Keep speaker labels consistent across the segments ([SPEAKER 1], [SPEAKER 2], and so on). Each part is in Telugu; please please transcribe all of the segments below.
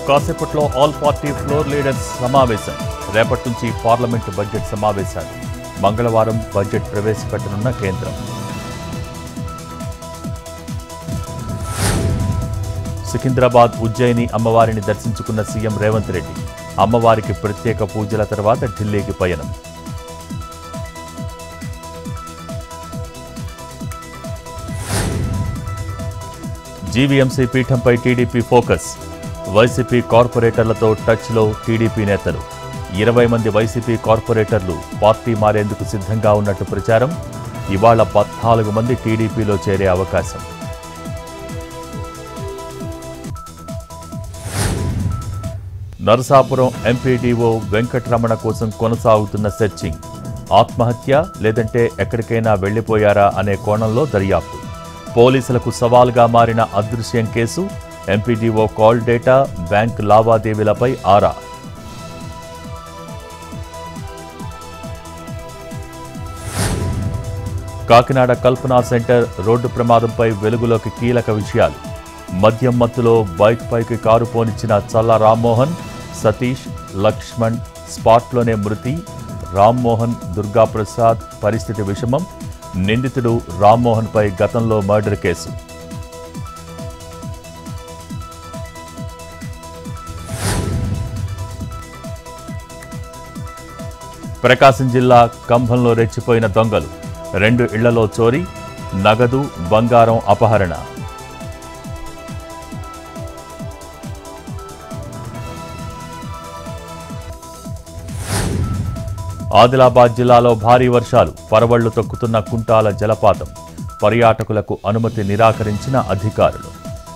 [SPEAKER 1] కాసేపట్లో ఆల్ పార్టీ ఫ్లోర్ లీడర్స్ సమావేశం రేపటి నుంచి పార్లమెంటు బడ్జెట్ సమావేశాలు మంగళవారం బడ్జెట్ ప్రవేశపెట్టనున్న కేంద్రం సికింద్రాబాద్ ఉజ్జయిని అమ్మవారిని దర్శించుకున్న సీఎం రేవంత్ రెడ్డి అమ్మవారికి ప్రత్యేక పూజల తర్వాత ఢిల్లీకి పయనం జీవీఎంసీ పీఠంపై టీడీపీ ఫోకస్ వైసీపీ కార్పొరేటర్లతో టచ్లో టీడీపీ నేతలు ఇరవై మంది వైసీపీ కార్పొరేటర్లు పార్టీ మారేందుకు సిద్ధంగా ఉన్నట్టు ప్రచారం ఇవాళ పద్నాలుగు మంది టీడీపీలో చేరే అవకాశం నరసాపురం ఎంపీడీఓ వెంకటరమణ కోసం కొనసాగుతున్న సెర్చింగ్ ఆత్మహత్య లేదంటే ఎక్కడికైనా వెళ్లిపోయారా అనే కోణంలో దర్యాప్తు పోలీసులకు సవాల్గా మారిన అదృశ్యం కేసు ఎంపీడీఓ కాల్ డేటా బ్యాంక్ లావాదేవీలపై ఆరా కాకినాడ కల్పనా సెంటర్ రోడ్డు ప్రమాదంపై వెలుగులోకి కీలక విషయాలు మద్యం మత్తులో బైక్ పైకి కారు పోనిచ్చిన చల్ల రామ్మోహన్ సతీష్ లక్ష్మణ్ స్పాట్లోనే మృతి రామ్మోహన్ దుర్గాప్రసాద్ పరిస్థితి విషమం నిందితుడు రామ్మోహన్పై గతంలో మర్డర్ కేసు ప్రకాశం జిల్లా కంభంలో రెచ్చిపోయిన దొంగలు రెండు ఇళ్లలో చోరీ నగదు బంగారం అపహరణ ఆదిలాబాద్ జిల్లాలో భారీ వర్షాలు పరవళ్లు తొక్కుతున్న కుంటాల జలపాతం పర్యాటకులకు అనుమతి నిరాకరించిన అధికారులు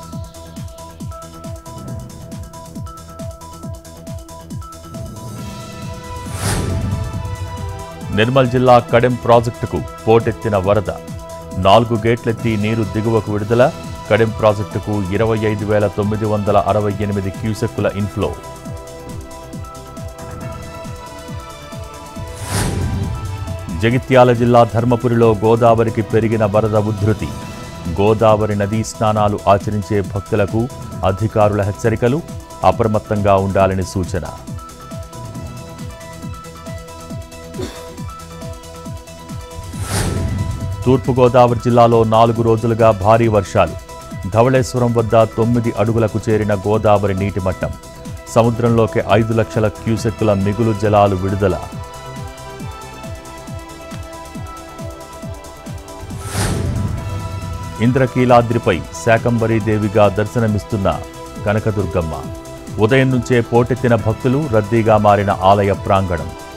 [SPEAKER 1] నిర్మల్ జిల్లా కడెం ప్రాజెక్టుకు పోటెత్తిన వరద నాలుగు గేట్లెత్తి నీరు దిగువకు విడుదల కడెం ప్రాజెక్టుకు ఇరవై ఐదు వేల తొమ్మిది వందల అరవై ఎనిమిది క్యూసెక్కుల ఇన్ఫ్లో జగిత్యాల జిల్లా ధర్మపురిలో గోదావరికి పెరిగిన వరద ఉధృతి గోదావరి నదీ స్నానాలు ఆచరించే భక్తులకు అధికారుల హెచ్చరికలు అప్రమత్తంగా ఉండాలని సూచన తూర్పుగోదావరి జిల్లాలో నాలుగు రోజులుగా భారీ వర్షాలు ధవళేశ్వరం వద్ద తొమ్మిది అడుగులకు చేరిన గోదావరి నీటి మట్టం సముద్రంలోకి ఐదు లక్షల క్యూసెక్కుల మిగులు జలాలు విడుదల ఇంద్రకీలాద్రిపై శాకంబరీదేవిగా దర్శనమిస్తున్న కనకదుర్గమ్మ ఉదయం నుంచే పోటెత్తిన భక్తులు రద్దీగా మారిన ఆలయ ప్రాంగణం